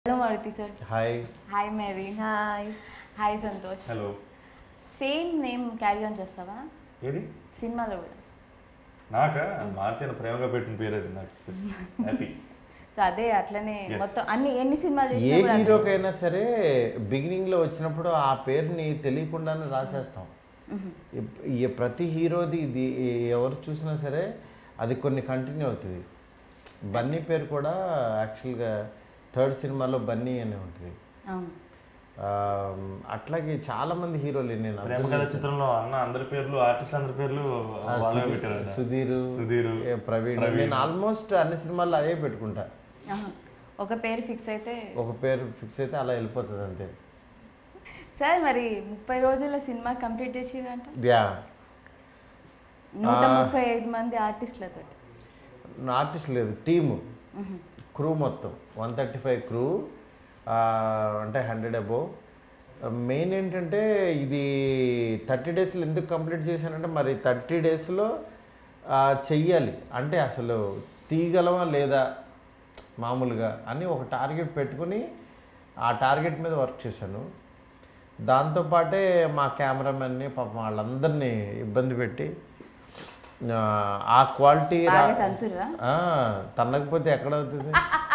Hello Maruthi sir hi hi Mary hi hi Santosh hello same name carry on చేస్తావా ఏది సినిమాలో కూడా నాకా మారుతి అని ప్రేమగా పెట్టిన పేరు అది నాకు హ్యాపీ సో అదే అట్లనే Yes. మొత్తం అన్ని ఎన్ని సినిమాలు ఏ చేసినా కూడా అదే. హీరోకైనా సరే బిగినింగ్లో వచ్చినప్పుడు ఆ పేరుని తెలియకుండానే రాసేస్తాం ఇప్- ఈ ప్రతి హీరోది ఇది ఎవరు చూసినా సరే అది కొన్ని కంటిన్యూ అవుతుంది బన్నీ పేరు కూడా యాక్చువల్గా థర్డ్ సినిమాలో బన్నీ అని ఉంటుంది అవును ఆ, అట్లాగే చాలా మంది హీరోలు నేను ప్రేమ observe కథ చేశాను. చిత్రంలో అన్న అందరి పేర్లు ఆర్టిస్ట్ అందరి పేర్లు ఆ, వాళ్ళే సుధీర్- పెట్టారు సుధీర్ సుధీర్ ఏ, ప్రవీణ్ నేను ఆల్మోస్ట్ అన్ని సినిమాల్లో అదే పెట్టుకుంటా ఆహా. ఒక పేరు ఫిక్స్ అయితే ఒక పేరు ఫిక్స్ అయితే అలా వెళ్ళిపోతుంది అంతే సార్ మరి ముప్పై రోజుల సినిమా కంప్లీట్ చేసిరంట యా నూట ఆ. ముప్పై ఐదు మంది ఆర్టిస్టులతో ఆర్టిస్ట్ లేదు టీము క్రూ మొత్తం వన్ థర్టీ ఫైవ్ క్రూ అంటే హండ్రెడ్ అబోవ్ మెయిన్ ఏంటంటే ఇది థర్టీ డేస్లో ఎందుకు కంప్లీట్ చేశానంటే మరి థర్టీ డేస్లో చెయ్యాలి అంటే అసలు తీయగలమా లేదా మామూలుగా అని ఒక టార్గెట్ పెట్టుకుని ఆ టార్గెట్ మీద వర్క్ చేశాను దాంతోపాటే మా కెమెరామెన్ని పాపం వాళ్ళందరినీ ఇబ్బంది పెట్టి ఆ, ఆ క్వాలిటీ బాగా తంతురా ఆ, తన్నకపోతే ఎక్కడవుతుంది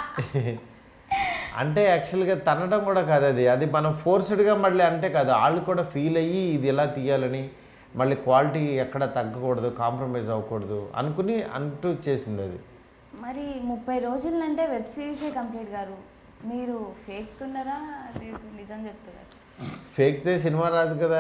అంటే యాక్చువల్గా తన్నడం కూడా కాదు అది అది మనం ఫోర్స్డ్గా మళ్ళీ అంటే కాదు వాళ్ళు కూడా ఫీల్ అయ్యి ఇది ఎలా తీయాలని మళ్ళీ క్వాలిటీ ఎక్కడ తగ్గకూడదు కాంప్రమైజ్ అవ్వకూడదు అనుకుని అంటూ చేసింది అది మరి ముప్పై రోజులంటే వెబ్ సిరీసే కంప్లీట్ గారు మీరు ఫేక్ తున్నారా లేదు నిజం చెప్తున్నా సార్ ఫేక్తే సినిమా రాదు కదా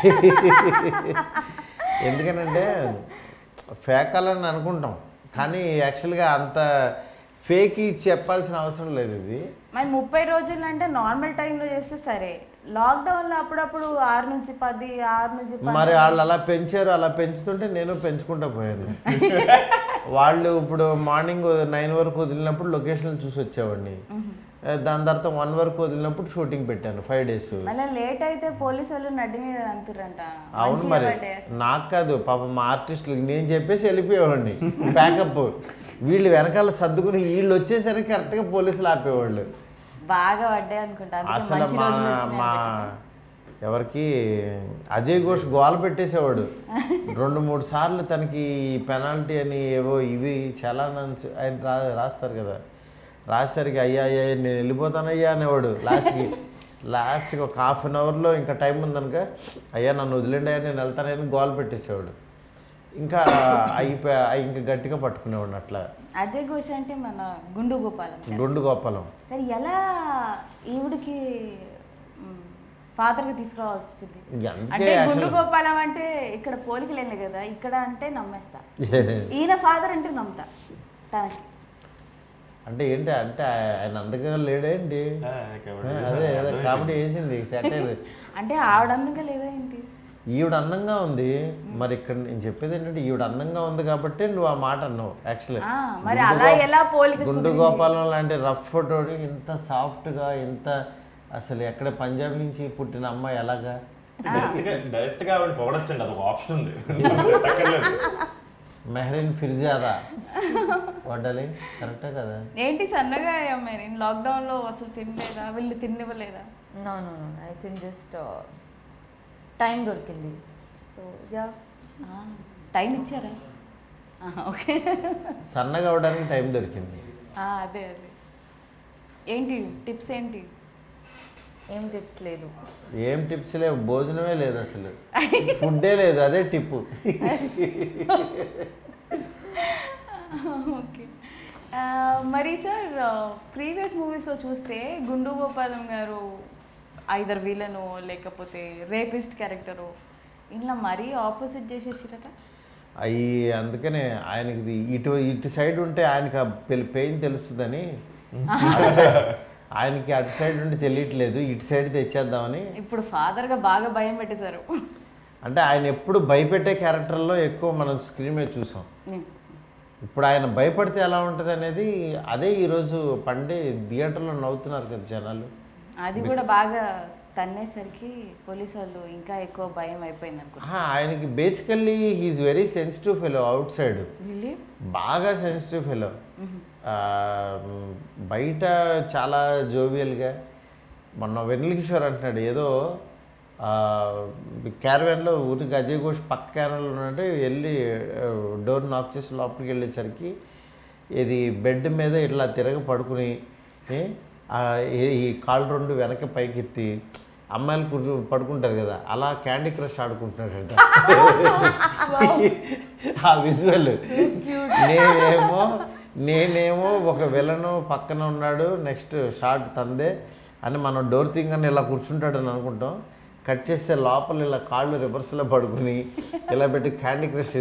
ఎందుకనంటే ఫేక్ అని అనుకుంటాం కానీ యాక్చువల్గా అంత ఫేక్ చెప్పాల్సిన అవసరం లేదు ఇది మరి ముప్పై రోజులు అంటే నార్మల్ టైంలో చేస్తే సరే లాక్డౌన్లో అప్పుడప్పుడు ఆరు నుంచి పది ఆరు నుంచి పన్నెండు. మరి వాళ్ళు అలా పెంచారు అలా పెంచుతుంటే నేను పెంచుకుంటా పోయాను వాళ్ళు ఇప్పుడు మార్నింగ్ నైన్ వరకు వదిలినప్పుడు లొకేషన్లు చూసి వచ్చేవాడిని దాని తర్వాత వన్ వరకు వదిలినప్పుడు షూటింగ్ పెట్టాను ఫైవ్ డేస్ మళ్ళీ లేట్ అయితే పోలీసు వాళ్ళు నడ్డి మీద అంటుర్రంట అవును మంచిగా మరి పడ్డాయి అసలు. నాకు కాదు పాపం మా ఆర్టిస్టులకి నేను చెప్పేసి వెళ్ళిపోయేవాడిని ప్యాకప్ వీళ్ళు వెనకాల సర్దుకుని వీళ్ళు వచ్చేసరికి కరెక్ట్గా పోలీసులు ఆపేవాళ్ళు బాగా పడ్డాయి అనుకుంటా అందుకే అసలు మంచి మా రోజులు వచ్చినాయి మా అందరికీ. ఎవరికి అజయ్ ఘోష్ గోల పెట్టేసేవాడు రెండు మూడు సార్లు తనకి పెనాల్టీ అని ఏవో ఇవి చాలా ఆయన రా రాస్తారు కదా రాసేసరికి అయ్యా అయ్యా నేను వెళ్ళిపోతానయ్యా అనేవాడు లాస్ట్కి లాస్ట్కి ఒక హాఫ్ అన్ అవర్లో ఇంకా టైం ఉందనుక అయ్యా నన్ను వదిలేండి అయ్యా నేను వెళ్తానని గోల పెట్టేసేవాడు ఇంకా అయిపోయి ఇంకా గట్టిగా పట్టుకునేవాడు అట్లా అజయ్ ఘోష్ అంటే మన గుండు గోపాలం గుండు గోపాలం సరే ఎలా ఈవిడికి ఫాదర్గా తీసుకురావాల్సి వచ్చింది అంతే అంటే గుండు actually. గోపాలం అంటే ఇక్కడ పోలికలు వెళ్ళి కదా ఇక్కడ అంటే నమ్మేస్తా ఈయన ఫాదర్ అంటే నమ్ముతా తనకి అంటే ఏంటి అంటే ఆయన అందంగా లేడేంటి ఆ, కాబట్టి అదే అదే కామెడీ వేసింది సెటైర్ అంటే ఆవిడ అందంగా లేదా ఏంటి ఈవిడ అందంగా ఉంది మరి ఇక్కడ నేను చెప్పేది ఏంటంటే ఈవిడ అందంగా ఉంది కాబట్టి నువ్వు ఆ మాట అన్నావు యాక్చువల్లీ ఆ, మరి అలా ఎలా పోలిక గుండు కుదిరింది? గోపాలం లాంటి రఫ్ ఫోటోని ఇంత సాఫ్ట్గా ఇంత అసలు ఎక్కడ పంజాబ్ నుంచి పుట్టిన అమ్మాయి ఎలాగా డైరెక్ట్గా డైరెక్ట్గా ఆవిడ పొగడొచ్చండి అదొక ఆప్షన్ ఉంది అక్కర్లేదు. మెహరీన్ ఫిర్జాదా వడ్డాలి కరెక్టే కదా ఏంటి సన్నగా అయ్యాం మరి లాక్డౌన్లో అసలు తినలేదా వీళ్ళు తినివ్వలేదా no no no I think just time దొరికింది సో యా టైం ఇచ్చారా ఆహా, ఓకే సన్నగా అవడానికి టైం దొరికింది ఆ, అదే అదే ఏంటి టిప్స్ ఏంటి ఏం టిప్స్ లేదు ఏం టిప్స్ లేవు భోజనమే లేదు అసలు ఫుడ్డే లేదు అదే టిప్పు ఓకే ఆ, మరి సార్ ప్రీవియస్ మూవీస్లో చూస్తే గుండు గోపాలం గారు ఐదర్ విలను లేకపోతే రేపిస్ట్ క్యారెక్టరు ఇలా మరీ ఆపోజిట్ చేసేసిరట అవి అందుకనే ఆయనకి ఇది ఇటు ఇటు సైడ్ ఉంటే ఆయనకి ఆ పె- పెయిన్ తెలుస్తుందని అటు సైడ్- ఆయనకి అటు సైడ్ ఉంటే తెలియట్లేదు ఇటు సైడ్ తెచ్చేద్దామని ఇప్పుడు ఫాదర్గా బాగా భయం పెట్టేశారు అంటే ఆయన ఎప్పుడు భయపెట్టే క్యారెక్టర్లో ఎక్కువ మనం స్క్రీన్ మీద చూసాం ఇప్పుడు ఆయన భయపడితే ఎలా ఉంటుంది అనేది అదే ఈరోజు పండే థియేటర్లో నవ్వుతున్నారు కదా జనాలు అది కూడా బాగా తన్నేసరికి పోలీసు వాళ్ళు ఇంకా ఎక్కువ భయం అయిపోయింది అనుకుంటా ఆహా, ఆయనకి basically he's very sensitive fellow outside really బాగా సెన్సిటివ్ ఫెలో ఆ, మ్, బయట చాలా జోవియల్గా మొన్న వెన్నెల కిషోర్ అంటున్నాడు ఏదో క్యారవాన్లో ఊరికి అజయ్ ఘోష్ పక్క క్యారవాన్లో ఉన్నట్టు వెళ్ళి డోర్ నాక్ చేసి లోపలికి వెళ్ళేసరికి ఇది బెడ్ మీద ఇట్లా తిరగ పడుకుని ఏ, ఆ, ఈ- ఈ కాళ్ళు రెండు వెనక పైకెత్తి అమ్మాయిలు కూర్చో- పడుకుంటారు కదా అలా క్యాండీ క్రష్ ఆడుకుంటున్నాడంట ఆ విజువల్ నేనేమో నేనేమో ఒక విలను పక్కన ఉన్నాడు నెక్స్ట్ షార్ట్ తందే అని మనం డోర్ థింగ్ ఇలా కూర్చుంటాడని అనుకుంటాం కట్ చేస్తే లోపల ఇలా కాళ్ళు రివర్స్లో పడుకుని ఇలా పెట్టి క్యాండీ క్రష్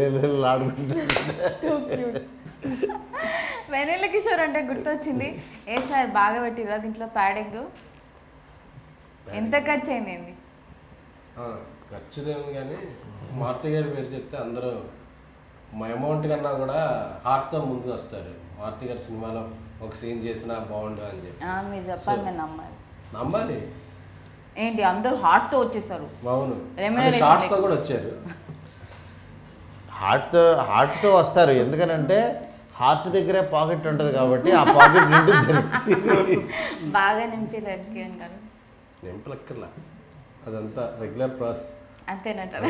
ఆడుకుంటాడు వెనెల కిషోర్ అంటే గుర్తొచ్చింది ఏ సార్ బాగా పెట్టిరా దీంట్లో ప్యాడింగ్ ఎంత ఖర్చు అయింది ఏంది ఆ, ఖర్చుదేమో కానీ మారుతి గారి పేరు చెప్తే అందరూ మా అమౌంట్ కన్నా కూడా హార్ట్తో ముందు వస్తారు మారుతి గారి సినిమాలో ఒక సీన్ చేసినా బాగుండు అని చెప్పి ఆ, మీరు చెప్పాలి నేను నమ్మాలి నమ్మాలి ఏంటి అందరూ హార్ట్తో వచ్చేసారు అవును Remuneration షార్ట్స్తో ఎక్కువ. కూడా వచ్చారు హార్ట్తో హార్ట్తో వస్తారు ఎందుకనంటే హార్ట్ దగ్గరే పాకెట్ ఉంటుంది కాబట్టి ఆ పాకెట్ నిండుతుంది బాగా నింపి ఎస్కేఎన్ గారు నింపలక్కర్లా అదంతా రెగ్యులర్ ప్రాసెస్ అంతేనంటారు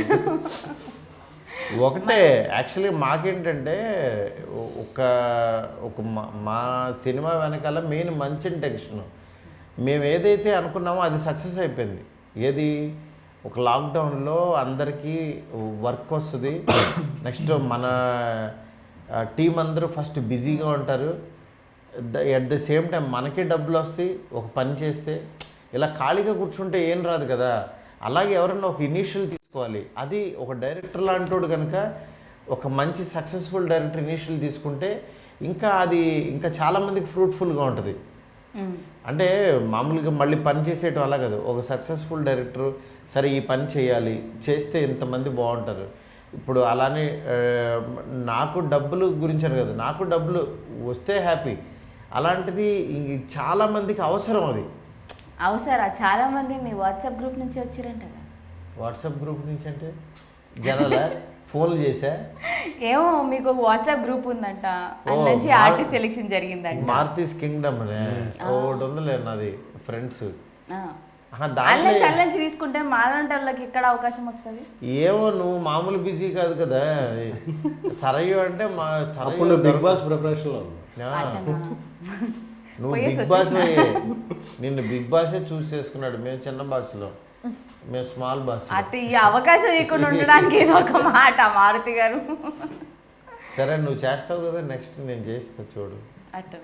ఒకటే యాక్చువల్లీ మాకేంటంటే ఒక ఒక మా- మా సినిమా వెనకాల మెయిన్ మంచి ఇంటెన్షన్ మేము ఏదైతే అనుకున్నామో అది సక్సెస్ అయిపోయింది ఏది ఒక లాక్డౌన్లో అందరికీ వర్క్ వస్తుంది నెక్స్ట్ మన టీం అందరూ ఫస్ట్ బిజీగా ఉంటారు ఎట్ ద సేమ్ టైం మనకే డబ్బులు వస్తాయి ఒక పని చేస్తే ఇలా ఖాళీగా కూర్చుంటే ఏం రాదు కదా అలాగే ఎవరన్నా ఒక ఇనీషియల్ తీసుకోవాలి అది ఒక డైరెక్టర్ లాంటోడు కనుక ఒక మంచి సక్సెస్ఫుల్ డైరెక్టర్ ఇనీషియల్ తీసుకుంటే ఇంకా అది ఇంకా చాలామందికి ఫ్రూట్ఫుల్గా ఉంటుంది అంటే మామూలుగా మళ్ళీ పని చేసేయటం అలా కాదు ఒక సక్సెస్ఫుల్ డైరెక్టర్ సరే ఈ పని చేయాలి చేస్తే ఇంతమంది బాగుంటారు ఇప్పుడు అలానే ఆ, నాకు డబ్బులు గురించి అని కదా నాకు డబ్బులు వస్తే హ్యాపీ అలాంటిది ఇంక చాలామందికి అవసరం అది అవసరా చాలా మంది మీ వాట్సాప్ గ్రూప్ నుంచి వచ్చారంట కదా వాట్సాప్ గ్రూప్ నుంచి అంటే జనాల ఫోన్లు చేసా ఏమో మీకు ఒక వాట్సాప్ గ్రూప్ ఉందంట ఓ, అందులో నుంచి మా- ఆర్టిస్ట్ సెలెక్షన్ జరిగిందంట మార్తీస్ కింగ్డమ్ అనే ఒకటి ఉందిలే నాది ఫ్రెండ్స్ ఆ. దాంట్లో అల్లే చల్లంచి తీసుకుంటే మాలాంటి వాళ్ళకి ఎక్కడ అవకాశం వస్తుంది ఏమో నువ్వు మామూలు బిజీ కాదు కదా సరయు అంటే మా అప్పుడు సరయు బిగ్ బాస్ ప్రిపరేషన్లో ఉంది ఆ, నువ్వు పోయేసి బిగ్ బాస్ నిన్ను బిగ్ బాసే చూస్ చేసుకున్నాడు మేము చిన్న బాస్లో మేము స్మాల్ బాస్ అటు ఈ అవకాశం ఇవ్వకుండా ఉండడానికి ఏదో ఒక మాట మారుతి గారు సరే నువ్వు చేస్తావు కదా నెక్స్ట్ నేను చేస్తా చూడు అట్టనే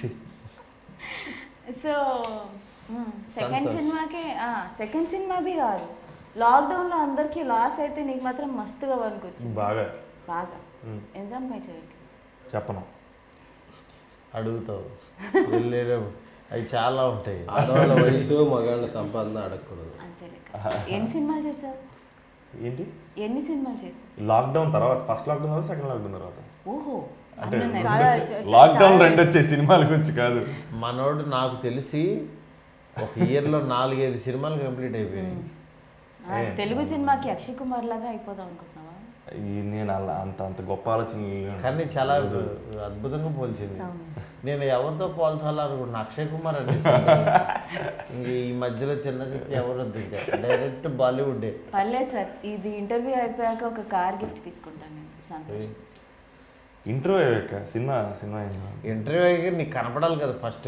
సో సెకండ్ సంతోష్. సినిమాకి సెకండ్ సినిమావి కాదు లాక్డౌన్లో అందరికీ లాస్ అయితే నీకు మాత్రం మస్తుగా పనికొచ్చింది బాగా బాగా మ్మ్. ఏం సంపాదించావు చెప్పను అడుగుతావు వెళ్ళేదే అవి చాలా ఉంటాయి ఆడవాళ్ళ వయసు మగాళ్ళ సంపాదన అడగకూడదు అంతే లెక్క ఎన్ని సినిమాలు చేశారు ఏంటి ఎన్ని సినిమాలు చేశారు లాక్డౌన్ తర్వాత ఫస్ట్ లాక్డౌన్ తర్వాత సెకండ్ లాక్డౌన్ తర్వాత ఓహో అంటే అన్నీ ఉన్నాయి. చాలా చ- లాక్డౌన్ చాలా- రెండు వచ్చే సినిమాల గురించి కాదు మనోడు నాకు తెలిసి ఒక ఇయర్లో నాలుగైదు సినిమాలు కంప్లీట్ అయిపోయినాయి ఆ, తెలుగు సినిమాకి అక్షయ్ కుమార్ లాగా అయిపోదాం అనుకుంటున్నావా ఈ నేను అలా అంత అంత గొప్ప ఆలోచన కానీ చాలా అద్భుతంగా పోల్చింది నేను ఎవరితో పోల్చాలనుకుంటున్నా అక్షయ్ కుమార్ అనిపిస్తుంది ఇంక ఈ మధ్యలో చిన్న చిన్న ఎవరు వద్దు ఇంకా డైరెక్ట్ బాలీవుడే పర్లేదు సార్ ఇది ఇంటర్వ్యూ అయిపోయాక ఒక కార్ గిఫ్ట్ తీసుకుంటాను నేను సంతోషం ఇంట్రో సినిమా సినిమా ఏం కాదు. ఇంటర్వ్యూ అయ్యి నీకు కనపడాలి కదా ఫస్ట్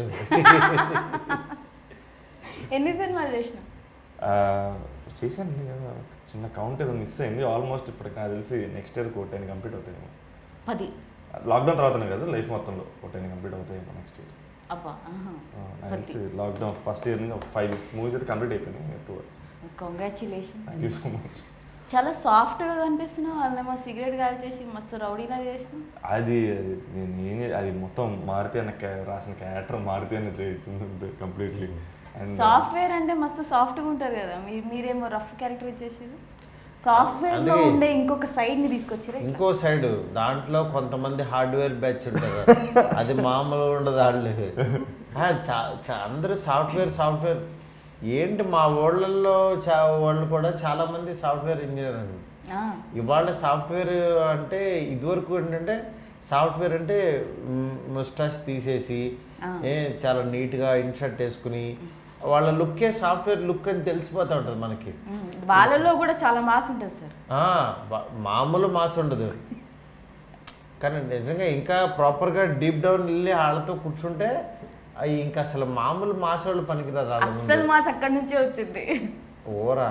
ఎన్ని సినిమాలు చేసిన ఆ, చేశాను కదా చిన్న కౌంట్ ఏదో మిస్ అయింది ఆల్మోస్ట్ ఇప్పటికి నాకు తెలిసి నెక్స్ట్ ఇయర్ ఒక టెన్ కంప్లీట్ అవుతాయేమో పది లాక్డౌన్ తర్వాతనే కదా లైఫ్ మొత్తంలో ఒక టెన్ కంప్లీట్ అవుతాయేమో నెక్స్ట్ ఇయర్ అబ్బా ఆహా. నాకు పది తెలిసి లాక్డౌన్ ఫస్ట్ ఇయర్ నుంచి ఒక ఫైవ్ మూవీస్ అయితే కంప్లీట్ అయిపోయినాయి two congratulations thank you so much చాలా సాఫ్ట్గా కనిపిస్తున్నావు వాళ్ళేమో సిగరెట్ కాల్చేసి మస్తు రౌడీలాగా చేసినావు అది అది నేను ఏం చే- అది మొత్తం మారుతి అన్న క్యా- రాసిన క్యారెక్టర్ మారుతి అని చేయించింది కంప్లీట్లీ అండ్ సాఫ్ట్వేర్ అంటే మస్తు సాఫ్ట్గా ఉంటారు కదా మీరు మీరేమో రఫ్ క్యారెక్టర్ ఇచ్చేసారు సాఫ్ట్వేర్లో అందుకే- ఉండే ఇంకొక సైడ్ని తీసుకొచ్చారు ఇంకో సైడ్ దాంట్లో కొంతమంది హార్డ్వేర్ బ్యాచ్ ఉంటారు అది మామూలుగా ఉండదు వాళ్ళు ఆ, చా- చా- అందరూ సాఫ్ట్వేర్ సాఫ్ట్వేర్ ఏంటి మా ఊళ్ళల్లో చా వాళ్ళు కూడా చాలా మంది సాఫ్ట్వేర్ ఇంజనీర్ అండి ఇవాళ సాఫ్ట్వేర్ అంటే ఇదివరకు ఏంటంటే సాఫ్ట్వేర్ అంటే ముస్టాచ్ తీసేసి ఆ. ఏ చాలా నీట్గా ఇన్షర్ట్ వేసుకుని వాళ్ళ లుక్కే సాఫ్ట్వేర్ లుక్ అని తెలిసిపోతూ ఉంటుంది మనకి మ్మ్. వాళ్ళలో కూడా చాలా మాస్ ఉంటుంది సార్ ఆ, బా- మామూలు మాస్ ఉండదు కానీ నిజంగా ఇంకా ప్రాపర్గా డీప్ డౌన్ వెళ్ళి వాళ్ళతో కూర్చుంటే అవి ఇంకా అసలు మామూలు మాస్ వాళ్ళు పనికిరారు వాళ్ళ ముందు. అస్సలు మాస్ అక్కడి నుంచే వచ్చింది ఓరా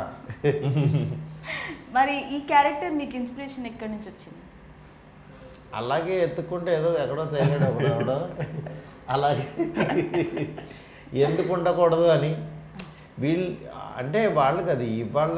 మరి ఈ క్యారెక్టర్ మీకు ఇన్స్పిరేషన్ ఎక్కడి నుంచి వచ్చింది అలాగే ఎత్తుకుంటే ఏదో ఎక్కడో తేలాడు ఒకడు ఎవడో అలాగే ఎందుకు ఉండకూడదు అని వీళ్ళు అంటే వాళ్ళకి అది ఇవాళ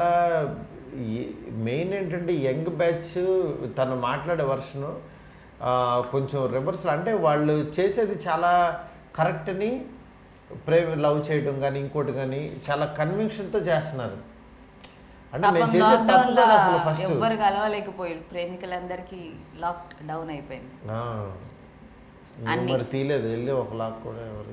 మెయిన్ ఏంటంటే యంగ్ బ్యాచ్ తను మాట్లాడే వర్షను కొంచెం రివర్సల్ అంటే వాళ్ళు చేసేది చాలా కరెక్ట్ అని ప్రేమ లవ్ చేయడం కానీ ఇంకోటి కానీ చాలా కన్విక్షన్తో చేస్తున్నారు అంటే మేము పాపం చేసే lockdown తప్పు లో కదా అసలు ఫస్ట్ ఎవ్వరు కలవలేకపోయారు ప్రేమికులందరికీ లాక్ డౌన్ అయిపోయింది ఆ. నువ్వు అన్ని. మరి తీయలేదు వెళ్ళి ఒక లాక్ కూడా ఎవరు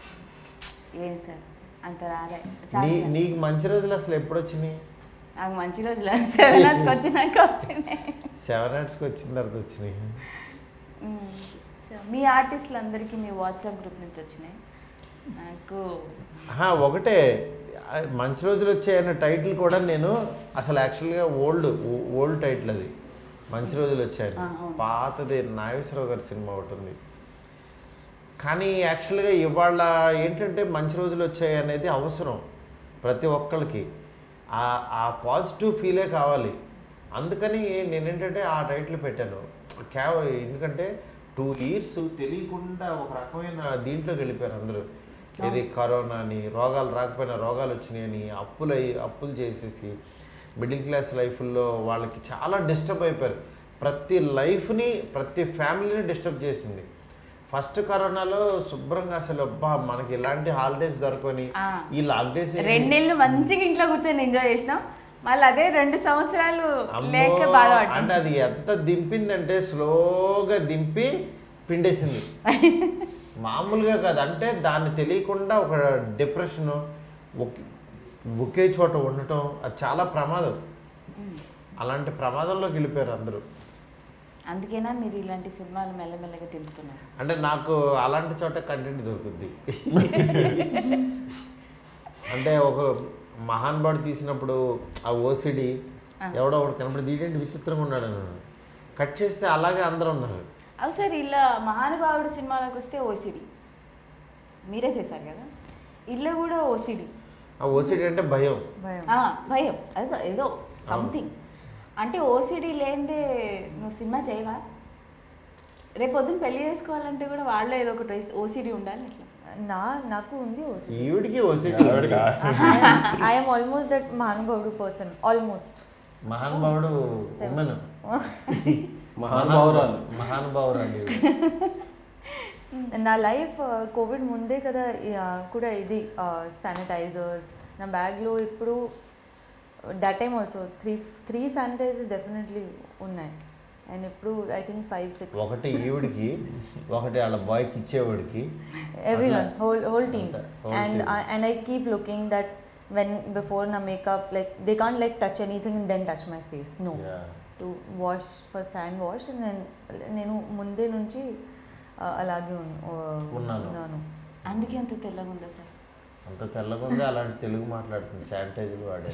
ఏం సార్ అంత రాలే నీ చాలా నీకు మంచి రోజులు అసలు ఎప్పుడు వచ్చినాయి నాకు మంచి రోజులు సెవెన్ అవర్స్కి వచ్చినాక వచ్చినాయి సెవెన్ నైట్స్కి వచ్చిన తర్వాత వచ్చినాయి మ్మ్. సో మీ ఆర్టిస్టులు అందరికీ మీ వాట్సాప్ గ్రూప్ నుంచి వచ్చినాయి నాకు ఆహా, ఒకటే ఆ, మంచి రోజులు వచ్చాయన్న టైటిల్ కూడా నేను అసలు యాక్చువల్గా ఓల్డ్ ఓల్డ్ టైటిల్ అది మంచి రోజులు వచ్చాయని ఆ, అవును. పాతది నాగేశ్వరరావు గారి సినిమా ఒకటి ఉంది కానీ యాక్చువల్గా ఇవాళ ఏంటంటే మంచి రోజులు వచ్చాయి అనేది అవసరం ప్రతి ఒక్కరికి ఆ ఆ పాజిటివ్ ఫీలే కావాలి అందుకని నేనేంటంటే ఆ టైటిల్ పెట్టాను కేవలం ఎందుకంటే టూ ఇయర్స్ తెలియకుండా ఒక రకమైన దీంట్లోకి వెళ్ళిపోయారు అందరూ ఇది కరోనా అని రోగాలు రాకపోయినా రోగాలు వచ్చినాయని అప్పులు అయ్యి అప్పులు చేసేసి మిడిల్ క్లాస్ లైఫ్లో వాళ్ళకి చాలా డిస్టర్బ్ అయిపోయారు ప్రతి లైఫ్ని ప్రతి ఫ్యామిలీని డిస్టర్బ్ చేసింది ఫస్ట్ కరోనాలో శుభ్రంగా అసలు అబ్బా మనకి ఇలాంటి హాలిడేస్ దొరకని ఆ. ఈ లాక్ డేస్ రెండేళ్ళు మంచిగా ఇంట్లో కూర్చొని ఎంజాయ్ చేసినాం మళ్ళీ అదే రెండు సంవత్సరాలు అమ్మో, లేక అంటే బాధపడ్డాం అది ఎంత దింపిందంటే స్లోగా దింపి పిండేసింది మామూలుగా కాదు అంటే దాన్ని తెలియకుండా ఒక డిప్రెషన్ ఒకే చోట ఉండటం అది చాలా ప్రమాదం అలాంటి ప్రమాదంలోకి వెళ్ళిపోయారు అందరూ అందుకేనా మీరు ఇలాంటి సినిమాలు మెల్లమెల్లగా తింటున్నారు అంటే నాకు అలాంటి చోట కంటెంట్ దొరుకుద్ది అంటే ఒక మహానుభావుడు తీసినప్పుడు ఆ ఓసిడి ఎవడో ఒకటి కనపడి దీడేంటి విచిత్రంగా ఉన్నాడు అన్నాడు కట్ చేస్తే అలాగే అందరూ ఉన్నారు అవు సార్ ఇలా మహానుభావుడు సినిమాలోకి వస్తే ఓసిడి మీరే చేశారు కదా ఇల్లు కూడా ఓసిడి ఆ ఓసిడి అంటే భయం భయం భయం అదో ఏదో సంథింగ్ అంటే ఓసిడి లేనిదే నువ్వు సినిమా చేయవా రేపు పొద్దున్న పెళ్లి చేసుకోవాలంటే కూడా వాళ్ళు ఏదో ఒకటి ఓసిడి ఉండాలి ఇట్లా నా నాకు ఉంది ఓసి ఈవిడికి ఓసిడి ఆవిడకా? ఐఎమ్ ఆల్మోస్ట్ దట్ మహానుభావుడు పర్సన్ ఆల్మోస్ట్ మహానుభావుడు ఉమెన్ మహానుభావురాలు మహానుభావురాలు ఈవిడ. నా లైఫ్ కోవిడ్ ముందే కదా ఆ, కూడా ఇది శానిటైజర్స్ నా బ్యాగ్లో ఇప్పుడు that time also three three sanitisers definitely ఉన్నాయి అండ్ ఇప్పుడు ఐ థింక్ ఫైవ్ సిక్స్ ఒకటి ఈవిడికి ఒకటి వాళ్ళ బాయ్కి ఇచ్చేవాడికి everyone అట్లా. whole whole team అంతా, whole and team. I, and i keep looking that when before na makeup like they can't like touch anything and then touch my face no Yeah. to wash first hand wash and then నేను ముందే నుంచి ఆ, అలాగే ఉన్- ఆ, ఉన్నాను. ఉన్నాను అందుకే అంత తెల్లగా ఉందా సార్ అంత తెల్లగా ఉంది అలాంటి తెలుగు మాట్లాడుతుంది శానిటైజర్ వాడే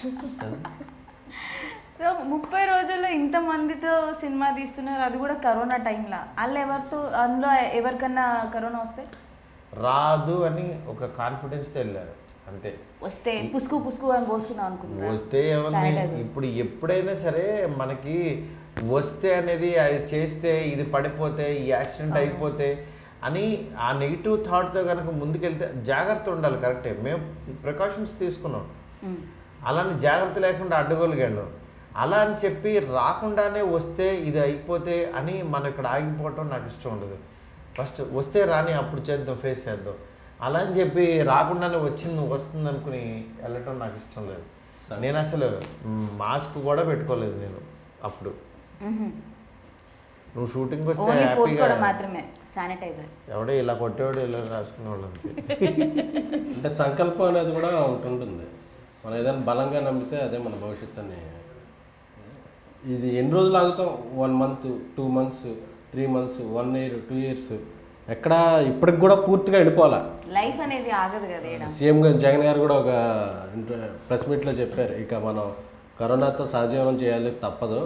సో ముప్పై రోజుల్లో ఇంతమందితో సినిమా తీస్తున్నారు అది కూడా కరోనా టైంలో వాళ్ళు ఎవరితో అందులో ఎవరికన్నా కరోనా వస్తే రాదు అని ఒక కాన్ఫిడెన్స్తో వెళ్ళారు అంతే వస్తే పుసుకు పుసుకు అని పోసుకుందాం అనుకుంటున్నారు వస్తే ఏముంది Sanitizer. ఇప్పుడు ఎప్పుడైనా సరే మనకి వస్తే అనేది అది చేస్తే ఇది పడిపోతే ఈ యాక్సిడెంట్ అయిపోతే అని ఆ నెగిటివ్ థాట్తో కనుక ముందుకెళ్తే జాగ్రత్త ఉండాలి కరెక్టే మేము ప్రికాషన్స్ తీసుకున్నాం మ్మ్. అలానే జాగ్రత్త లేకుండా అడ్డగోలుకి వెళ్ళాం అలా అని చెప్పి రాకుండానే వస్తే ఇది అయిపోతే అని మనం ఇక్కడ ఆగిపోవటం నాకు ఇష్టం ఉండదు ఫస్ట్ వస్తే రాని అప్పుడు చేద్దాం ఫేస్ చేద్దాం అలా అని చెప్పి రాకుండానే వచ్చింది వస్తుంది అనుకుని వెళ్ళటం నాకు ఇష్టం లేదు నేను అసలు మాస్క్ కూడా పెట్టుకోలేదు నేను అప్పుడు మ్మ్. నువ్వు షూటింగ్కి వస్తే ఓన్లీ హ్యాపీగా పోసుకోవడం మాత్రమే శానిటైజర్ ఎవడో ఇలా కొట్టేవాడు ఇలా రాసుకునేవాడు అంతే అంటే సంకల్పం అనేది కూడా ఒకటి ఉంటుంది మనం ఏదైనా బలంగా నమ్మితే అదే మన భవిష్యత్తు అని ఇది ఎన్ని రోజులు ఆగుతాం one month two months three months one year two years ఎక్కడ ఇప్పటికి కూడా పూర్తిగా వెళ్ళిపోవాలా లైఫ్ అనేది ఆగదు కదా ఈడ సీఎం గారు జగన్ గారు కూడా ఒక ప్రెస్ మీట్లో చెప్పారు ఇక మనం కరోనాతో సహజీవనం చేయాలి తప్పదు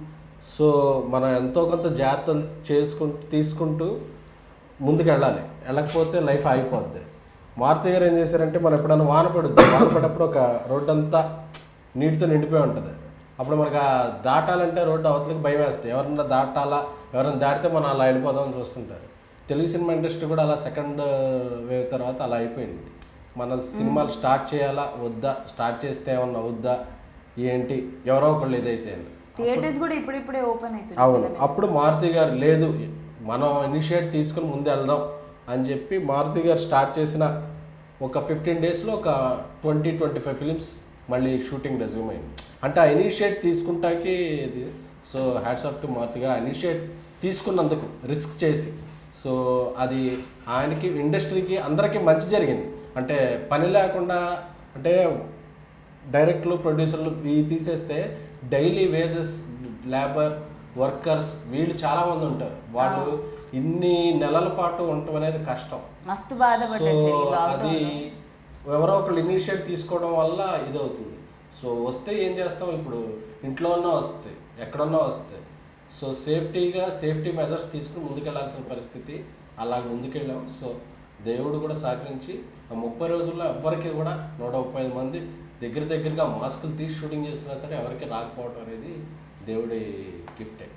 సో మనం ఎంతో కొంత జాగ్రత్తలు చేసుకుంటూ తీసుకుంటూ ముందుకు వెళ్ళాలి వెళ్ళకపోతే లైఫ్ ఆగిపోద్ది మారుతి గారు ఏం చేశారంటే మనం ఎప్పుడైనా వాన పడుద్ది వాన పడ్డప్పుడు ఒక రోడ్డు అంతా నీటితో నిండిపోయి ఉంటుంది అప్పుడు మనకు ఆ దాటాలంటే రోడ్డు అవతలకి భయం వేస్తుంది ఎవరన్నా దాటాలా ఎవరైనా దాటితే మనం అలా వెళ్ళిపోదామని చూస్తుంటారు తెలుగు సినిమా ఇండస్ట్రీ కూడా అలా సెకండ్ వేవ్ తర్వాత అలా అయిపోయింది మన సినిమాలు స్టార్ట్ చేయాలా వద్దా స్టార్ట్ చేస్తే ఏమన్నా వద్దా ఏంటి ఎవరో ఒకళ్ళు ఇదైతే థియేటర్స్ కూడా ఇప్పుడిప్పుడే ఓపెన్ అవుతుంది అవును అప్పుడు మారుతి గారు లేదు మనం ఇనిషియేట్ తీసుకుని ముందు వెళ్దాం అని చెప్పి మారుతి గారు స్టార్ట్ చేసిన ఒక ఫిఫ్టీన్ డేస్లో ఒక ట్వంటీ ట్వంటీ ఫైవ్ ఫిలిమ్స్ మళ్ళీ షూటింగ్ రెజ్యూమ్ అయింది అంటే ఆ ఇనిషియేట్ తీసుకుంటాకి ఇది so hats off to Maruthi garu initiate తీసుకున్నందుకు రిస్క్ చేసి సో అది ఆయనకి ఇండస్ట్రీకి అందరికీ మంచి జరిగింది అంటే పని లేకుండా అంటే డైరెక్టర్లు ప్రొడ్యూసర్లు ఇవి తీసేస్తే డైలీ వేజెస్ లేబర్ వర్కర్స్ వీళ్ళు చాలా మంది ఉంటారు వాళ్ళు ఇన్ని నెలల పాటు ఉండటం అనేది కష్టం మస్తు సో బాధపడ్డేసి అది ఎవరో ఒకళ్ళు ఇనిషియేట్ తీసుకోవడం వల్ల ఇది అవుతుంది సో వస్తే ఏం చేస్తాం ఇప్పుడు ఇంట్లో ఉన్నా వస్తాయి ఎక్కడున్నా వస్తాయి సో సేఫ్టీగా సేఫ్టీ మెజర్స్ తీసుకుని ముందుకెళ్లాల్సిన పరిస్థితి అలా ముందుకెళ్ళాం సో దేవుడు కూడా సహకరించి ఆ ముప్పై రోజుల్లో ఎవ్వరికి కూడా నూట ముప్పై ఐదు మంది దగ్గర దగ్గరగా మాస్కులు తీసి షూటింగ్ చేసినా సరే ఎవరికి రాకపోవడం అనేది దేవుడి గిఫ్టే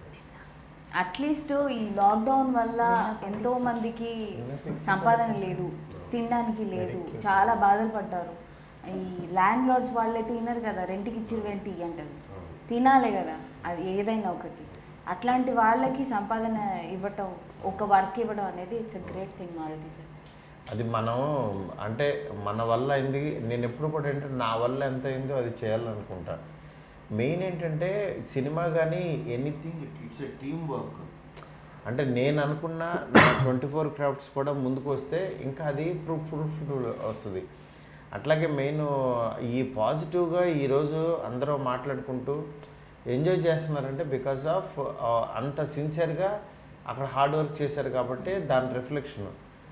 అట్లీస్ట్ ఈ లాక్డౌన్ వల్ల ఎంతో మందికి సంపాదన లేదు తినడానికి లేదు చాలా బాధలు పడ్డారు ఈ ల్యాండ్ లార్డ్స్ వాళ్ళైతే తినరు కదా రెంట్కి ఇచ్చి రెంట్ అంటారు తినాలి కదా అది ఏదైనా ఒకటి అట్లాంటి వాళ్ళకి సంపాదన ఇవ్వటం ఒక వర్క్ ఇవ్వడం అనేది it's a great thing Maruthi sir అది మనం అంటే మన వల్ల అయింది నేను ఎప్పుడు కూడా ఏంటంటే నా వల్ల ఎంత అయిందో అది చేయాలనుకుంటా మెయిన్ ఏంటంటే సినిమా కానీ anything it's a team work అంటే నేను అనుకున్న నా ట్వంటీ ఫోర్ క్రాఫ్ట్స్ కూడా ముందుకు వస్తే ఇంకా అది ప్రూఫ్ ప్రూఫ్ వస్తుంది అట్లాగే మెయిన్ ఈ పాజిటివ్గా ఈరోజు అందరూ మాట్లాడుకుంటూ ఎంజాయ్ చేస్తున్నారంటే బికాస్ ఆఫ్ అంత సిన్సియర్గా అక్కడ హార్డ్ వర్క్ చేశారు కాబట్టి దాని రిఫ్లెక్షన్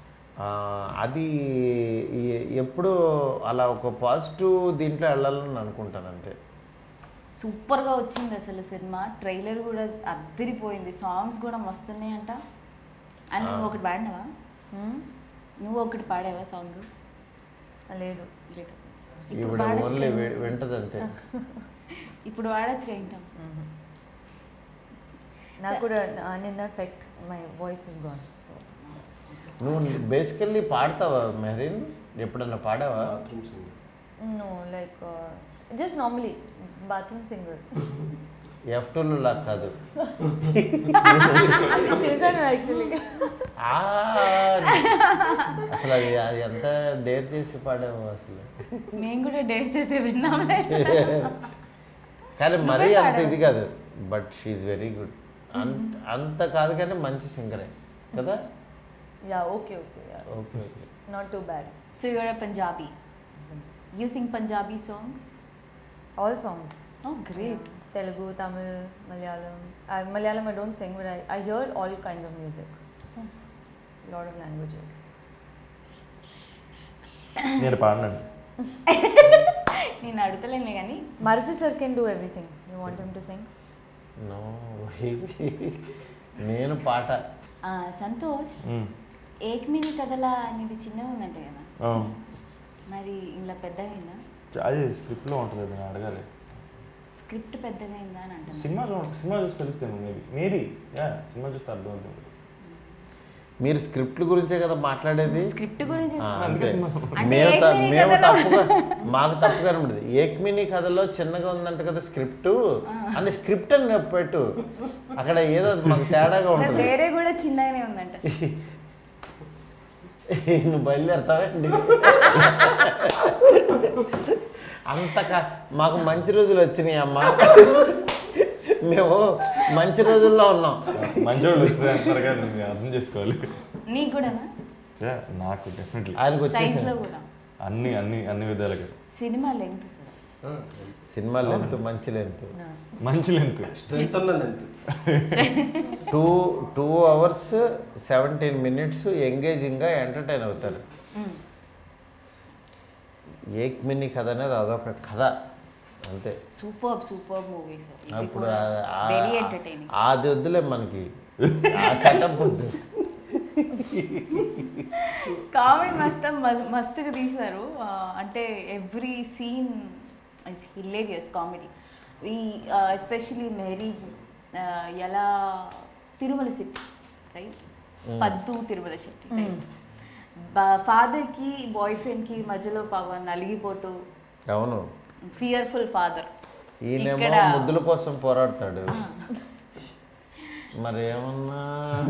అది ఎ- ఎప్పుడు అలా ఒక పాజిటివ్ దీంట్లో వెళ్ళాలని అనుకుంటాను అంతే సూపర్గా వచ్చింది అసలు సినిమా ట్రైలర్ కూడా అద్దరిపోయింది సాంగ్స్ కూడా మస్తున్నాయంట అని నువ్వు ఒకటి పాడినావా Hmm? నువ్వు ఒకటి పాడావా సాంగ్ లేదు లేదు ఇప్పుడు ఇప్పుడు పాడొచ్చు ఓన్లీ కదా. వింటది అంతే ఇప్పుడు వాడచ్చు వింటాం నాకు కూడా uh, నిన్న effect my voice is gone so నువ్వు బేసికల్లీ పాడతావా మెహరీన్ ఎప్పుడన్నా పాడావా bathroom singer no like just normally bathroom singer ఎఫ్ టూలు లాగా కాదు చేశాను యాక్చువల్లీ ఆ, అసలు అది అది ఎంత డేర్ చేసి పాడాము అసలు మేము కూడా డేట్ చేసే విన్నాంలే కానీ మరీ నువ్వే అంత పాడావు. ఇది కాదు బట్ షీఈ్ వెరీ గుడ్ అంత అంత కాదు కానీ మంచి సింగరే కదా ya okay okay ya okay okay not too bad so you're Punjabi you sing Punjabi songs all songs ఓ great Telugu, Tamil, Malayalam. I, Malayalam I don't sing, but I, I hear all kinds of music. A lot of languages. నేను పాడినండి నేను అడుగుతలేను కానీ Maruti sir can do everything. You want him to sing? No నేను పాట ఆ, సంతోష్ మ్మ్. ఏక్మిని కథలా అనేది చిన్నగా ఉందంట కదా ఆ. మరి ఇలా పెద్దగా అయిందా అది స్క్రిప్ట్లో ఉంటుంది అది నేను అడగాలి స్క్రిప్ట్ పెద్దగా అయిందా అని అంటున్నా సినిమా చూ- సినిమా చూసి తెలుస్తాను మేబీ మేబీ యా సినిమా చూస్తే అర్థం అవుతుంది మీరు స్క్రిప్ట్ గురించే కదా మాట్లాడేది స్క్రిప్ట్ గురించి ఆ, అసలు- అంతే అంటే మేము త- ఏక్మిని మేము కథలో- తప్పుగా మాకు తప్పుగా ఉండదు ఏక్మిని కథలో చిన్నగా ఉందంట కదా స్క్రిప్ట్ అని స్క్రిప్ట్ అని పెట్టు అక్కడ ఏదో మాకు తేడాగా సార్ ఉంటుంది వేరే కూడా చిన్నగానే ఉందంట నువ్వు బయలుదేరుతావండి అంతక మాకు మంచి రోజులు వచ్చినాయి అమ్మా మేము మంచి రోజుల్లో ఉన్నాం మంచోళ్ళు వచ్చాయి అంటారు కానీ నేను అర్థం చేసుకోవాలి నీకు కూడానా చే, నాకు డెఫినెట్లీ ఆయనకు సైజ్ లో వచ్చేసింది కూడా అన్ని అన్ని అన్ని విధాలుగా cinema length sir cinema length మంచి లెంత్ మంచి లెంత్ స్ట్రెంత్ ఉన్న length two two hours seventeen minutes ఎంగేజింగ్గా ఎంటర్టైన్ అవుతారు ఏక్ మినీ కథ అనేది అదొక కథ అంతే సూపర్ సూపర్ మూవీ సార్ అప్పుడు ఆ- ఆ- వెరీ ఎంటర్టైనింగ్ అది వద్దులే మనకి ఆ సెటప్ వద్దు కామెడీ మస్తు మ- మస్తుగా తీశారు ఆ, అంటే every scene is hilarious comedy ఈ ఎస్పెషలీ మెరీ ఎలా తిరుమల శెట్టి రైట్ పద్దు తిరుమల శెట్టి రైట్ ఫాదర్కి బాయ్ ఫ్రెండ్కి మధ్యలో పవన్ నలిగిపోతూ అవును ఫియర్ఫుల్ ఫాదర్ ఈయనేమో ఇక్కడ ముద్దుల కోసం పోరాడతాడు మరి ఏమన్నా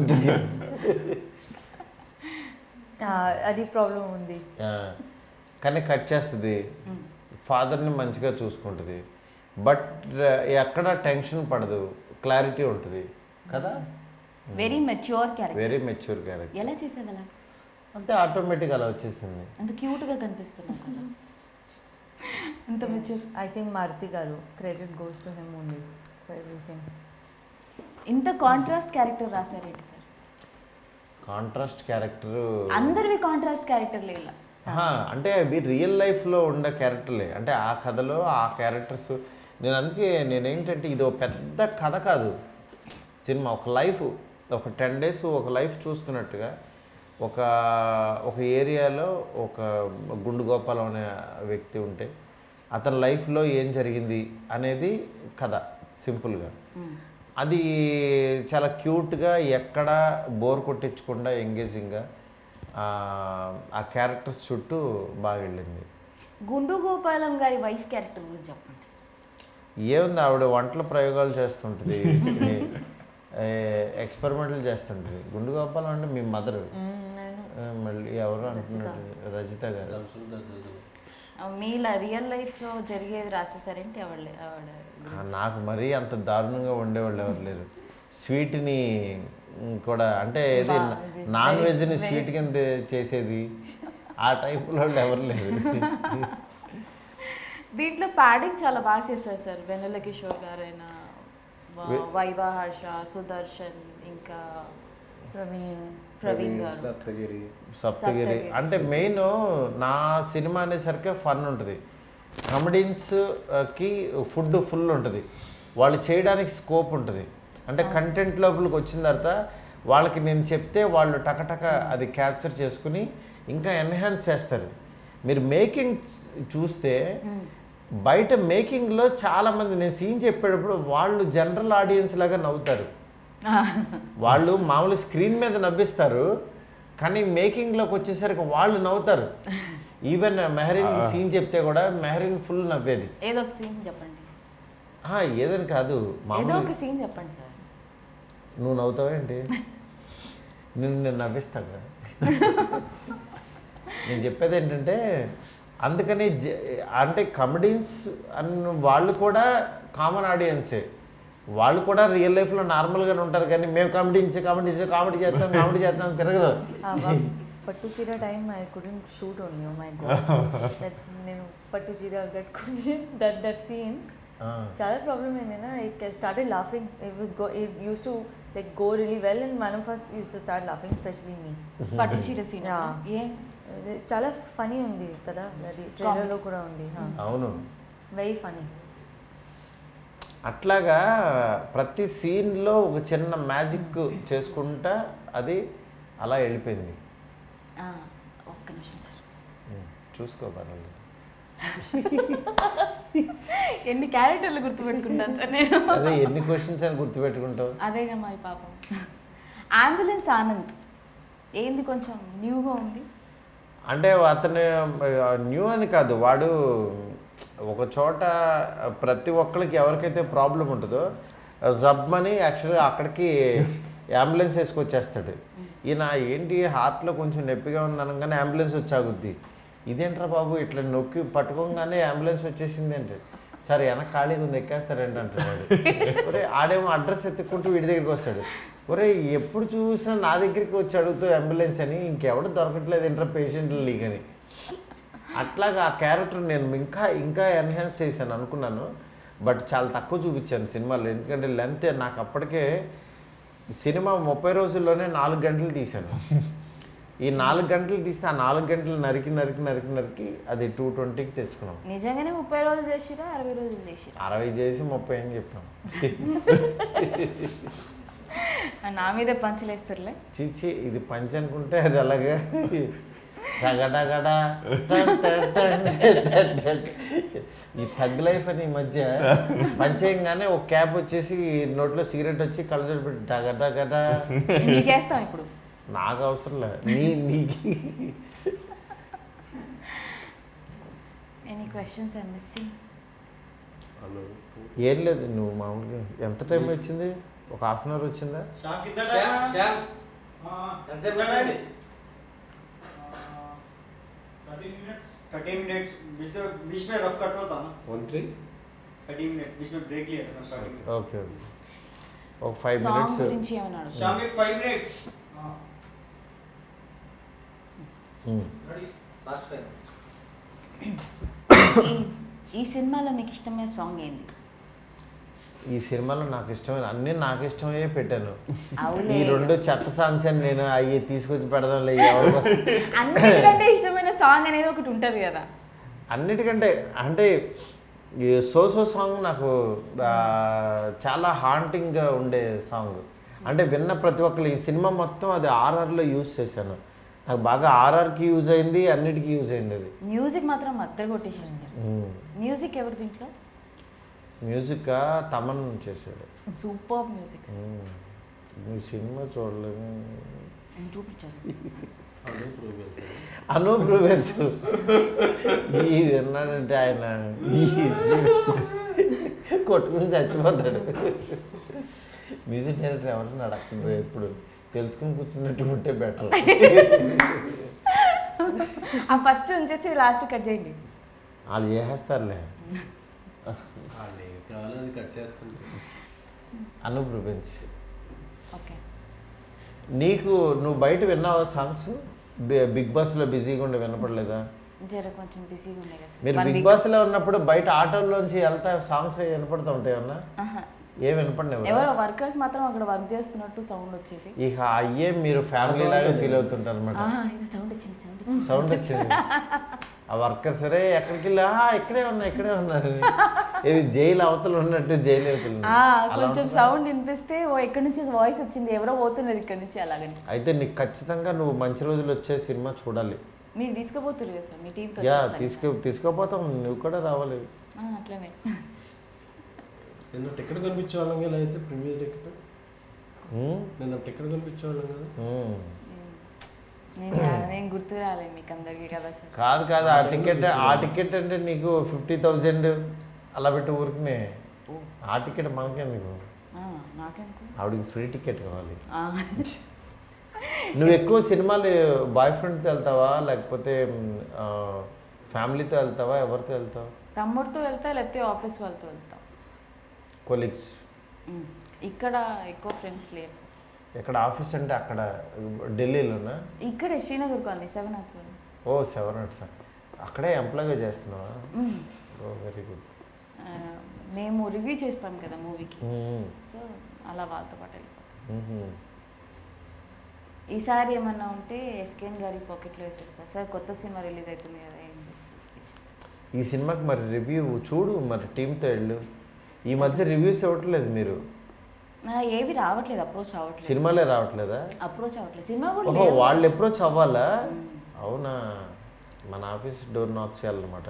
అది ప్రాబ్లం ఉంది ఆ, కానీ కట్ చేస్తుంది ఫాదర్ని మంచిగా చూసుకుంటుంది బట్ ఎక్కడ టెన్షన్ పడదు క్లారిటీ ఉంటుంది కదా very mature character very mature character ఎలా చేసేది అలా అంతే ఆటోమేటిక్ అలా వచ్చేసింది అంత క్యూట్గా కనిపిస్తున్నాం కదా అంత mature I think Maruti garu credit goes to him only for everything ఇంత కాంట్రాస్ట్ క్యారెక్టర్ రాశారేంటి సార్ కాంట్రాస్ట్ క్యారెక్టర్ అందరివి కాంట్రాస్ట్ క్యారెక్టర్లే ఇలా అంటే అవి రియల్ లైఫ్లో ఉండే క్యారెక్టర్లే అంటే ఆ కథలో ఆ క్యారెక్టర్స్ నేను అందుకే నేనేంటంటే ఇది ఒక పెద్ద కథ కాదు సినిమా ఒక లైఫ్ ఒక టెన్ డేస్ ఒక లైఫ్ చూస్తున్నట్టుగా ఒక ఒక ఏరియాలో ఒక గుండు గోపాలం అనే వ్యక్తి ఉంటే అతని లైఫ్లో ఏం జరిగింది అనేది కథ సింపుల్గా అది చాలా క్యూట్గా ఎక్కడ బోర్ కొట్టించకుండా ఎంగేజింగ్గా ఆ క్యారెక్టర్స్ చుట్టూ బాగా వెళ్ళింది గుండు గోపాలం గారి వైఫ్ క్యారెక్టర్ గురించి చెప్పండి ఏముంది ఆవిడ వంటల ప్రయోగాలు చేస్తుంటుంది ఎక్స్పెరిమెంట్లు చేస్తుంటుంది గుండు గోపాలం అంటే మీ మదర్ నేను మళ్ళీ ఎవరు అంటున్నట్టు రజిత గారు ఆ, మీలా రియల్ లైఫ్లో జరిగేవి రాసేసారేంటి ఆవిడ ఆవిడ ఆ, నాకు మరీ అంత దారుణంగా ఉండేవాళ్ళు ఎవరు లేరు స్వీట్ని ఉమ్, కూడా అంటే ఏది నాన్ వెజ్ని స్వీట్ కింద చేసేది ఆ టైప్లో వాళ్ళు ఎవరు లేరు దీంట్లో ప్యాడింగ్ చాలా బాగా చేశారు సార్ వెన్నెల కిషోర్ గారైన వ- వైవా హర్ష సుదర్శన్ ఇంకా ప్రవీణ్ ప్రవీణ్ గారు సప్తగిరి సప్తగిరి సప్తగిరి. అంటే మెయిన్ నా సినిమా అనేసరికి ఫన్ ఉంటుంది కమెడియన్స్కి ఫుడ్ ఫుల్ ఉంటుంది వాళ్ళు చేయడానికి స్కోప్ ఉంటుంది అంటే కంటెంట్ లోపలికి వచ్చిన తర్వాత వాళ్ళకి నేను చెప్తే వాళ్ళు టకటక అది క్యాప్చర్ చేసుకుని ఇంకా ఎన్హాన్స్ చేస్తారు మీరు మేకింగ్ చూస్తే బయట మేకింగ్లో చాలామంది నేను సీన్ చెప్పేటప్పుడు వాళ్ళు జనరల్ ఆడియన్స్ లాగా నవ్వుతారు వాళ్ళు మామూలు స్క్రీన్ మీద నవ్విస్తారు కానీ మేకింగ్లోకి వచ్చేసరికి వాళ్ళు నవ్వుతారు ఈవెన్ మెహరీన్ సీన్ చెప్తే కూడా మెహరీన్ ఫుల్ నవ్వేది ఏదో ఒక సీన్ చెప్పండి ఆ, ఏదని కాదు ఏదో మామూలు ఒక సీన్ చెప్పండి సార్ నువ్వు నవ్వుతావేంటి నిన్ను నేను నవ్విస్తాను కదా నేను చెప్పేది ఏంటంటే అందుకని జ- అంటే కమెడియన్స్ అన్న వాళ్ళు కూడా కామన్ ఆడియన్సే వాళ్ళు కూడా రియల్ లైఫ్లో నార్మల్గానే ఉంటారు కానీ మేము కామెడీన్స్ కామెడీ కామెడీ చేస్తాం కామెడీ చేస్తాం తిరగదు పట్టు చీర time I couldn't shoot only oh my that నేను పట్టు చీర కట్టుకుని దట్ దట్ సీన్ ఆ, చాలా ప్రాబ్లమ్ ఏంటంటే I started laughing it was go it used to like go really well and one of us used to start laughing specially మీ పట్టు చీర సీన్ Yeah. ఏ చాలా ఫనీ ఉంది కదా అది ట్రైలర్లో కూడా ఉంది అవును వెరీ ఫనీ అట్లాగా ప్రతి సీన్లో ఒక చిన్న మ్యాజిక్ చేసుకుంటా అది అలా వెళ్ళిపోయింది ఆ, ఒక్క నిమిషం సార్ ఉమ్, చూసుకో పర్వాలేదు ఎన్ని క్యారెక్టర్లు గుర్తుపెట్టుకుంటాను సార్ నేను అదే ఎన్ని క్వశ్చన్స్ అని గుర్తుపెట్టుకుంటావు అదేగా మరి పాపం అంబులెన్స్ ఆనంద్ ఏంది కొంచెం న్యూగా ఉంది అంటే అతను న్యూ అని కాదు వాడు ఒక చోట ప్రతి ఒక్కరికి ఎవరికైతే ప్రాబ్లం ఉంటుందో జబ్మని యాక్చువల్గా అక్కడికి అంబులెన్స్ వేసుకొచ్చేస్తాడు ఈయన ఏంటి హార్ట్లో కొంచెం నొప్పిగా ఉంది అనగానే అంబులెన్స్ వచ్చాగుద్ది ఇదేంట్రా బాబు ఇట్లా నొక్కి పట్టుకోగానే అంబులెన్స్ వచ్చేసింది అంటే సరే వెనక ఖాళీగా ఉంది ఎక్కేస్తారంట అంటున్నాడు ఒరే ఆడేమో అడ్రస్ ఎత్తుక్కుంటూ వీడి దగ్గరికి వస్తాడు ఒరే ఎప్పుడు చూసినా నా దగ్గరికి వచ్చి అడుగుతూ అంబులెన్స్ అని ఇంకెవడు దొరకట్లేదు ఏంట్రా పేషెంట్లు లీక్ అని అట్లాగా ఆ క్యారెక్టర్ నేను ఇంకా ఇంకా ఎన్హాన్స్ చేశాను అనుకున్నాను బట్ చాలా తక్కువ చూపించాను సినిమాలో ఎందుకంటే లెంత్ నాకు అప్పటికే సినిమా ముప్పై రోజుల్లోనే నాలుగు గంటలు తీశాను ఈ నాలుగు గంటలు తీస్తే ఆ నాలుగు గంటలు నరికి నరికి నరికి నరికి అది టూ ట్వంటీకి తెచ్చుకున్నాం నిజంగానే ముప్పై రోజులు చేసిరా అరవై రోజులు చేసిరా అరవై చేసి ముప్పై అని చెప్పాం నా మీదే పంచులేస్తారులే చీచి ఇది పంచ్ అనుకుంటే అది అలాగే టగటగట టన్ టన్ టన్ టన్ టన్. ఈ థగ్ లైఫ్ అని ఈ మధ్య పంచేయంగానే ఒక క్యాప్ వచ్చేసి నోట్లో సిగరెట్ వచ్చి కళ్ళజోడు పెట్టి టగటగట నీకేస్తాం ఇప్పుడు నాకు అవసరం లే నీ నీకి ఎనీ క్వశ్చన్స్ ఐ మిస్సింగ్ అను ఏం లేదు నువ్వు మామూలుగా ఎంత టైం వచ్చింది ఒక హాఫ్ అన్ అవర్ వచ్చిందా శ్యామ్ కిतना శ్యామ్, टाइम శ్యామ్. ఎంతసేపు వచ్చింది थर्टी मिनट्स बीच में बीच में रफ कट होता ना వన్ త్రీ थर्टी मिनट बीच में ब्रेक लिया था ना स्टार्टिंग में ఓకే ఓకే ఒక ఫైవ్ సాంగ్ మినిట్స్ గురించి ఏమన్నాడు शाम एक फाइव मिनट्स లాస్ట్ ఫైవ్ ఈ సినిమాలో మీకు ఇష్టమైన సాంగ్ ఏంది ఈ సినిమాలో నాకు ఇష్టమైన అన్నీ నాకు ఇష్టమయ్యే పెట్టాను అవులే. ఈ రెండు చెత్త సాంగ్స్ అని నేను అవి తీసుకొచ్చి పెడదాంలే ఎవరి కోసం అన్నిటికంటే ఇష్టమైన సాంగ్ అనేది ఒకటి ఉంటుంది కదా అన్నిటికంటే అంటే ఈ సో సో సాంగ్ నాకు ఆ, చాలా హాంటింగ్గా ఉండే సాంగ్ అంటే విన్న ప్రతి ఒక్కరు ఈ సినిమా మొత్తం అది ఆర్ఆర్లో యూజ్ చేశాను నాకు బాగా ఆర్ఆర్కి యూజ్ అయింది అన్నిటికీ యూజ్ అయింది అది మ్యూజిక్ మాత్రం అద్దరు కొట్టేసేసారు మ్మ్. మ్యూజిక్ ఎవరి దీంట్లో మ్యూజిక్ తమన్ చేశాడు సూపర్ మ్యూజిక్ మ్మ్. నువ్వు సినిమా చూడలేదు నేను చూపించాను అను ప్రూవ్ చేశారు అనూప్ రూబెన్స్ ఈ ఉన్నాడంటే ఆయన ఈ కొట్టుకుని చచ్చిపోతాడు మ్యూజిక్ డైరెక్టర్ ఎవరైనా అడగదు ఎప్పుడు తెలుసుకుని కూర్చున్నట్టు ఉంటే బెటర్ ఆ ఫస్ట్ ఉంచేసి లాస్ట్ కట్ చేయండి వాళ్ళు చేసేస్తారులే వాళ్ళు ఏది కావాలో అది కట్ చేస్తుంటారు అనూప్ రూబెన్స్ ఓకే నీకు నువ్వు బయట విన్నావా సాంగ్స్ బిగ్ బాస్లో బిజీగా ఉండి వినపడలేదా జర కొంచెం బిజీగా ఉండే కదా మీరు One బిగ్ week. బాస్లో ఉన్నప్పుడు బయట ఆటోల్లోంచి వెళ్తా సాంగ్స్ వినపడుతూ ఉంటాయన్నా ఆహా. ఏం వినపడినవి ఎవరో వర్కర్స్ మాత్రం అక్కడ వర్క్ చేస్తున్నట్టు సౌండ్ వచ్చేది ఇక అయ్యే మీరు ఫ్యామిలీ లాగా ఫీల్ అవుతుంటారు అనమాట ఆహా, ఇది సౌండ్ వచ్చింది సౌండ్ వచ్చింది సౌండ్ వచ్చింది ఆ వర్కర్ సరే ఎక్కడికి వెళ్ళి "ఆ, ఇక్కడే ఉన్నా ఇక్కడే ఉన్నారు ఇది జైలు అవతల ఉన్నట్టు జైలు అవతల ఉన్నట్టు. ఆ, అలా కొంచెం ఉంటుందా? సౌండ్ వినిపిస్తే ఓ ఎక్కడి నుంచి వాయిస్ వచ్చింది ఎవరో పోతున్నారు ఇక్కడ నుంచి అలాగని అయితే నీకు ఖచ్చితంగా నువ్వు మంచి రోజులు వచ్చే సినిమా చూడాలి మీరు తీసుకుపోతున్నారు కదా సార్ మీ టీంతో యా తీసుకు తీసుకుపోతాం నువ్వు కూడా రావాలి అట్లనే నిన్న టికెట్ కనిపించేవాళ్ళం కదా అయితే ప్రీమియర్ టికెట్ ఉమ్, నిన్న టికెట్ కనిపించేవాళ్ళం కదా ఉమ్. నేను నేను గుర్తు రాలేదు మీకు అందరికీ కదా సార్ కాదు కాదు ఆ టికెట్ ఆ టికెట్ అంటే నీకు ఫిఫ్టీ థౌజండ్ అలా పెట్టి ఊరికనే ఆ టికెట్ మనకెందుకు ఆ, నాకెందుకు ఆవిడకి ఫ్రీ టికెట్ కావాలి ఆ, నువ్వు ఎక్కువ సినిమాలు బాయ్ ఫ్రెండ్తో వెళ్తావా లేకపోతే మ్, ఆ, ఫ్యామిలీతో వెళ్తావా ఎవరితో వెళ్తావు తమ్ముడితో వెళ్తా లేకపోతే ఆఫీస్ వాళ్ళతో వెళ్తా కొలీగ్స్ ఉమ్. ఇక్కడ ఎక్కువ ఫ్రెండ్స్ లేరు సార్ ఎక్కడ ఆఫీస్ అంటే అక్కడ ఢిల్లీలోనా ఇక్కడే Srinagar colony seven hospital oh seven hours అక్కడే ఎంప్లాయ్గా చేస్తున్నావా ఓ వెరీ గుడ్ మేము రివ్యూ చేస్తాం కదా మూవీకి సో అలా వాళ్ళతో పాటు వెళ్ళిపోతాం ఈసారి ఏమన్నా ఉంటే ఎస్కేఎన్ గారి పాకెట్లో వేసేస్తా సార్ కొత్త సినిమా రిలీజ్ అవుతుంది కదా ఏం చేస్తారు ఈ సినిమాకి మరి రివ్యూ చూడు మరి టీంతో వెళ్ళు ఈ మధ్య రివ్యూస్ ఇవ్వట్లేదు మీరు నా ఏవి రావట్లేదు అప్రోచ్ అవ్వట్లేదు సినిమాలే రావట్లేదా అప్రోచ్ అవ్వట్లేదు సినిమా కూడా ఓహో లేవు. వాళ్ళు అప్రోచ్ అవ్వాలా అవునా మన ఆఫీస్ డోర్ నాక్ చేయాలన్నమాట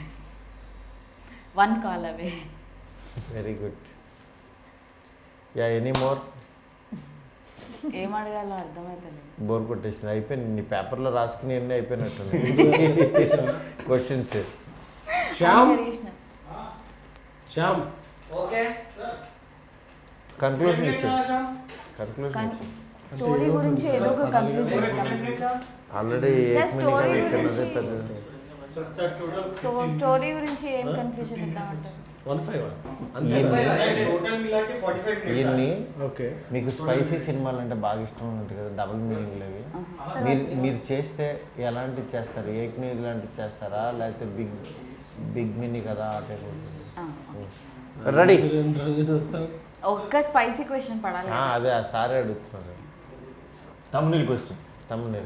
one call away very good yeah any more ఏం అడగాలో అర్థమవుతలేదు బోర్ కొట్టేసింది అయిపోయింది నీ పేపర్లో రాసుకుని అన్నీ అయిపోయినట్టుంది క్వశ్చన్స్ శ్యామ్ అడిగేసిన. శ్యామ్ ఓకే కన్క్లూజన్ कितने ఇచ్చు मिनट्स शाम కన్క్లూజన్ కన్- ఇచ్చు స్టోరీ గురించి ఏదో ఒక కంక్లూజన్ कितने मिनट्स शाम ఆల్రెడీ సార్, స్టోరీ చిన్నది గురించి- పెద్దది सर टोटल సో స్టోరీ గురించి ఏం కన్క్లూజన్ ఇద్దామంటారు వన్ ఫైవ్ टोटल मिला के 45 मिनट्स ఈయన్ని ఓకే మీకు స్పైసీ సినిమాలు అంటే బాగా ఇష్టం ఉంటుంది కదా డబుల్ మీనింగ్ అవి మీరు మీరు చేస్తే ఎలాంటివి చేస్తారు ఏక్ మినీ లాంటివి చేస్తారా లేకపోతే బిగ్ బిగ్ మినీ కదా ఆ టైప్ రెడీ ఒక్క స్పైసీ క్వశ్చన్ పడాలి అదే ఆ సారే అడుగుతున్నారు తమిళ క్వశ్చన్ తమ్ముడు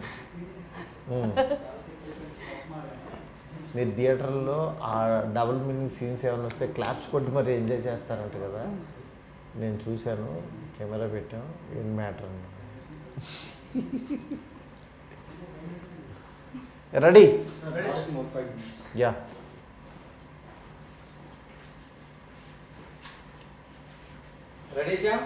మీరు థియేటర్లో ఆ డబుల్ మీనింగ్ సీన్స్ ఏమైనా వస్తే క్లాప్స్ కొట్టి మరి ఎంజాయ్ చేస్తారంట కదా నేను చూశాను కెమెరా పెట్టాం ఏం matter ready more 5 minutes. Yeah ready Shyam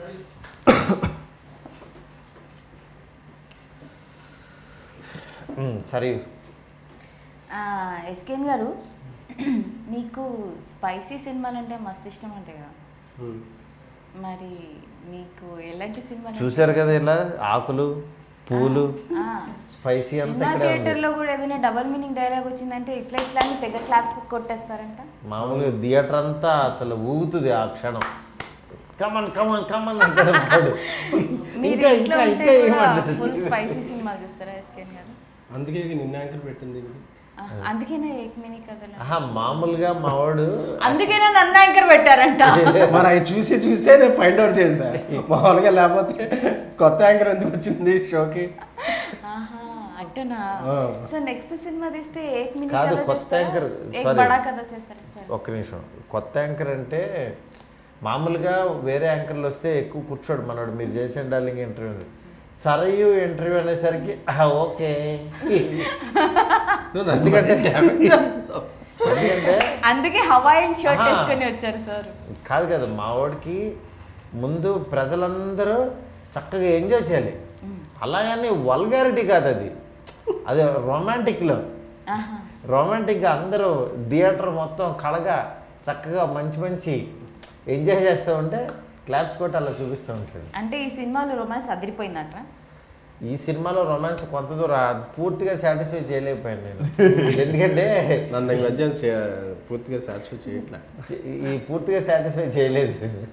సరే ఎస్కేన్ గారు మీకు స్పైసీ సినిమాలు అంటే మస్తు ఇష్టం అంటే కదా మరి మీకు ఎలాంటి సినిమా చూశారు కదా ఇలా ఆకులు పూలు స్పైసీ అంతా సినిమా ఇక్కడే ఉంది థియేటర్లో కూడా ఏదైనా డబల్ మీనింగ్ డైలాగ్ వచ్చిందంటే ఇట్లా ఇట్లా అని తెగ క్లాప్స్ కొట్టేస్తారంట మామూలుగా థియేటర్ అంతా అసలు ఊగుతుంది ఆ క్షణం కమన్ కమన్ కమన్ అంటాడు వాడు. మీరు ఇంకా ఇంట్లో ఇంకా ఉంటే ఇంకా కూడా ఏమంటాడు ఫుల్ స్పైసీ సినిమాలు చూస్తారా ఎస్కేన్ గారు అందుకే నిన్న యాంకర్ పెట్టింది దీనికి ఆ, అందుకేనా ఏక్ మినీ కథలు ఆహా మామూలుగా మావాడు అందుకేనా నన్ను యాంకర్ పెట్టారంట మరి అవి చూసి చూసే నేను ఫైండ్ అవుట్ చేశా మామూలుగా లేకపోతే కొత్త యాంకర్ ఎందుకు వచ్చింది షోకి ఆహా అట్టనా ఆ. సో నెక్స్ట్ సినిమా తీస్తే ఏక్ మినీ కాదు, కథ కొత్త చేస్తారా? యాంకర్, ఏక్ sorry. బడా కథ చేస్తారా సార్ ఒక్క నిమిషం కొత్త యాంకర్ అంటే మామూలుగా వేరే యాంకర్లు వస్తే ఎక్కువ కూర్చోడు మనోడు మీరు చేసిన డార్లింగ్ ఇంటర్వ్యూ సరయు ఇంటర్వ్యూ అనేసరికి "ఆహా, ఓకే నువ్వు నన్ను ఎందుకంటే damage చేస్తావు. ఎందుకంటే అందుకే హవాయిన్ షర్ట్ ఆహా. వేసుకొని వచ్చారు సార్ కాదు కదా మావాడికి ముందు ప్రజలందరూ చక్కగా ఎంజాయ్ చేయాలి అలాగని వల్గారిటీ కాదు అది అది రొమాంటిక్లో ఆహా. రొమాంటిక్గా అందరూ థియేటర్ మొత్తం కళగా చక్కగా మంచి మంచి ఎంజాయ్ చేస్తూ ఉంటే క్లాప్స్ కొట్టి అలా చూపిస్తూ ఉంటాడు అంటే ఈ సినిమాలో రొమాన్స్ అదిరిపోయిందట ఈ సినిమాలో రొమాన్స్ కొంత దూరం ఆ- పూర్తిగా సాటిస్ఫై చేయలేకపోయాను నేను ఎందుకంటే నన్ను ఈ మధ్య చే- పూర్తిగా సాటిస్ఫై చేయట్లే ఈ పూర్తిగా సాటిస్ఫై చేయలేదు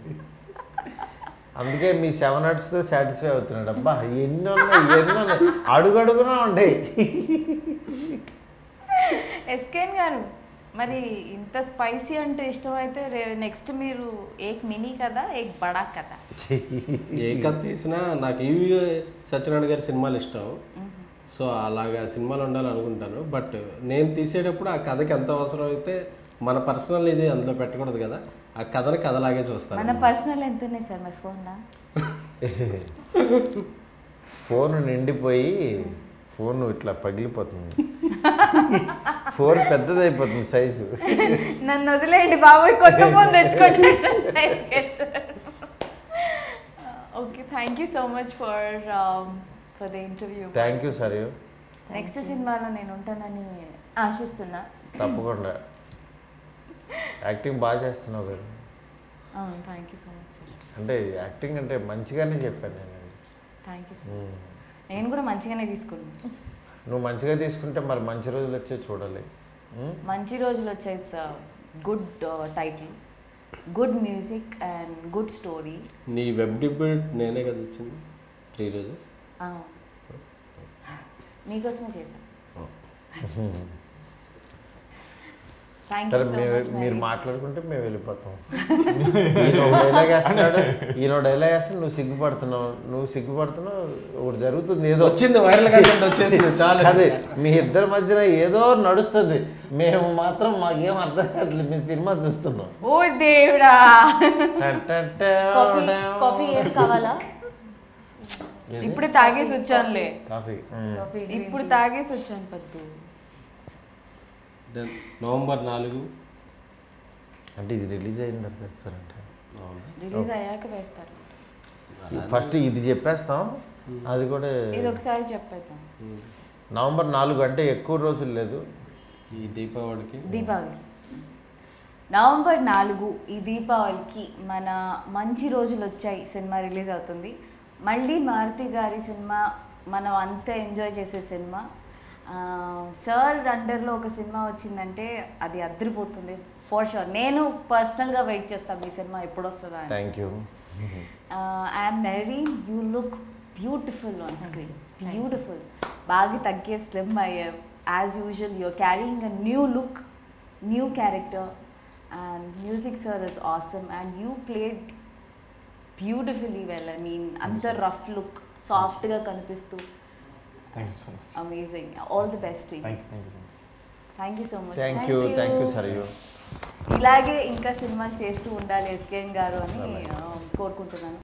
అందుకే మీ సెవెన్ తో సాటిస్ఫై అవుతున్నాడు అబ్బా ఎన్ని ఉన్నాయి ఎన్ని ఉన్నాయి అడుగడుగునా ఉంటాయి ఎస్కేన్ గారు మరి ఇంత స్పైసీ అంటే ఇష్టమైతే నెక్స్ట్ మీరు ఏక్ మినీ కదా ఏక్ బడా కదా ఏ కథ తీసినా నాకు ఈవి సత్యనారాయణ గారి సినిమాలు ఇష్టం సో అలాగా సినిమాలు ఉండాలి అనుకుంటాను బట్ నేను తీసేటప్పుడు ఆ కథకి ఎంత అవసరం అయితే మన పర్సనల్ ఇది అందులో పెట్టకూడదు కదా ఆ కథని కథలాగే చూస్తాను మన పర్సనల్ ఎంత ఉన్నాయి సార్ మరి ఫోన్లా ఫోన్ నిండిపోయి ఫోన్ ఇట్లా పగిలిపోతుంది ఫోన్ పెద్దదైపోతుంది సైజు నన్ను వదిలేయండి బాబోయ్ కొత్త ఫోన్ తెచ్చుకోండి okay thank you so much for for the interview thank you sir next సినిమాలో నేను ఉంటానని ఆశిస్తున్నా తప్పకుండా యాక్టింగ్ బాగా చేస్తున్నావు కదా thank you so much sir అంటే యాక్టింగ్ అంటే మంచిగానే చెప్పాను నేను అది. థ్యాంక్ యూ సో మచ్ నేను కూడా మంచిగానే తీసుకున్నాను నువ్వు మంచిగా తీసుకుంటే మరి మంచి రోజులు వచ్చే చూడాలి ఉం? మంచి రోజులు వచ్చాయి sir good title good music and good story నీ వెబ్ డిబేట్ నేనే కదా ఇచ్చింది త్రీ రోజెస్ మీకోసమే చేశాను థ్యాంక్ సరే యూ సో మేము మచ్ మీరు మాట్లాడుకుంటే మేము వెళ్ళిపోతాం ఈయన ఒక డైలాగ్ వేస్తున్నాడు ఈయన ఒక డైలాగ్ వేస్తున్నాడు నువ్వు సిగ్గుపడుతున్నావు నువ్వు సిగ్గుపడుతున్నావు ఒకటి జరుగుతుంది ఏదో వచ్చింది వైరల్ కంటెంట్ వచ్చేసింది చాలు అదే మీ ఇద్దరి మధ్యన ఏదో నడుస్తుంది మేము మాత్రం మాకేం అర్థం కావట్లేదు మీ సినిమా చూస్తున్నాం ఓ దేవుడా కాఫీ కాఫీ ఏం కావాలా ఏది? ఇప్పుడు తాగేసి వచ్చానులే కాఫీ ఉం. కాఫీ ఇప్పుడు తాగేసి వచ్చాను పత్తు Then నవంబర్ నాలుగు అంటే ఇది రిలీజ్ అయిన తర్వాత ఇస్తారంట రిలీజ్ అయ్యాక వేస్తారు ఫస్ట్ ఇది చెప్పేస్తాం అది కూడా ఇది ఒకసారి చెప్పేద్దాం నవంబర్ నాలుగు అంటే ఎక్కువ రోజులు లేదు ఈ దీపావళికి దీపావళి నవంబర్ నాలుగు ఈ దీపావళికి మన మంచి రోజులు వచ్చాయి సినిమా రిలీజ్ అవుతుంది మళ్ళీ మారుతి గారి సినిమా మనం అంతా ఎంజాయ్ చేసే సినిమా సార్ అండర్లో ఒక సినిమా వచ్చిందంటే అది అద్దరిపోతుంది ఫర్ షూర్ నేను పర్సనల్గా వెయిట్ చేస్తాను మీ సినిమా ఎప్పుడు వస్తుందా అని థ్యాంక్ యూ అండ్ మెరీన్ you look beautiful on screen beautiful బాగా తగ్గే స్లిమ్ అయ్యావు as usual your carrying a new look new character and music sir is awesome and you played beautifully well I mean అంత rough look సాఫ్ట్గా కనిపిస్తూ thank you so much amazing all the best thank you thank you so much thank you so much thank you thank you సరియు ఇలాగే ఇంకా సినిమాలు చేస్తూ ఉండాలి SKN గారు అని ఆ, కోరుకుంటున్నాను